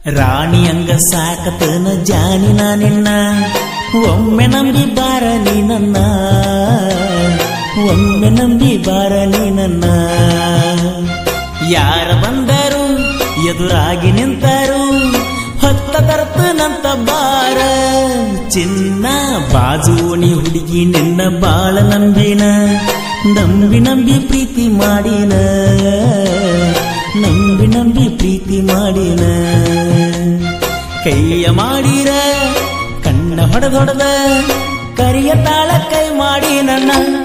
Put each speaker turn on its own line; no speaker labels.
ರಾಣಿ ಹಂಗ ಸಾಕತನ ಜಾನಿನ ನಿನ್ನ ಒಮ್ಮೆ ನಂಬಿ ಬಾರ ನೀ ನನ್ನ ಒಮ್ಮೆ ನಂಬಿ ಬಾರ ನೀ ನನ್ನ ಯಾರ ಬಂದರು ಎದುರಾಗಿ ನಿಂತರು ಹೊತ್ತ ತರ್ತನಂತ ಬಾರ ಚಿನ್ನ ಬಾಜುಣಿ ಹುಡುಗಿ ನಿನ್ನ ಬಾಳ ನಂಬಿನ ನಂಬಿ ನಂಬಿ ಪ್ರೀತಿ ಮಾಡಿನ ನಂಬಿ ನಂಬಿ ಪ್ರೀತಿ ಮಾಡಿನ ಕೈಯ ಮಾಡಿರ ಕಣ್ಣ ಹೊಡೆದೊಡೆದ ಕರಿಯ ತಾಳ ಕೈ ಮಾಡಿ ನನ್ನ